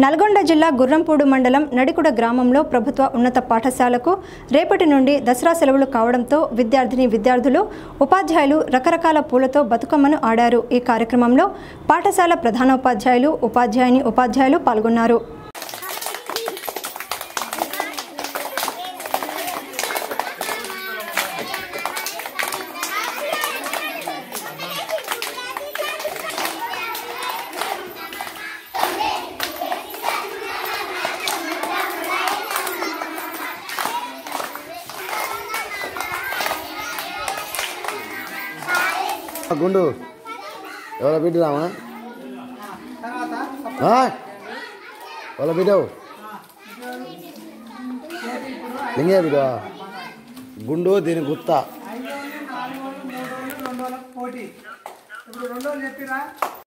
నల్గొండ జిల్లా గుర్రంపూడు మండలం నడికుడ గ్రామంలో ప్రభుత్వ ఉన్నత పాఠశాలకు రేపటి నుండి దసరా సెలవులు కావడంతో విద్యార్థిని విద్యార్థులు ఉపాధ్యాయులు రకరకాల పూలతో బతుకమ్మను ఆడారు ఈ కార్యక్రమంలో పాఠశాల ప్రధానోపాధ్యాయులు ఉపాధ్యాయుని ఉపాధ్యాయులు పాల్గొన్నారు గుండు ఎవరో బిడ్డరామా ఎవరో బిడ్డవు లింగే బిడ్డ గుండు దీని గుత్త ఐదు రోజులు నాలుగు రోజులు మూడు రోజులు రెండు రోజులకు పోటీ ఇప్పుడు రెండు రోజులు చెప్పిరా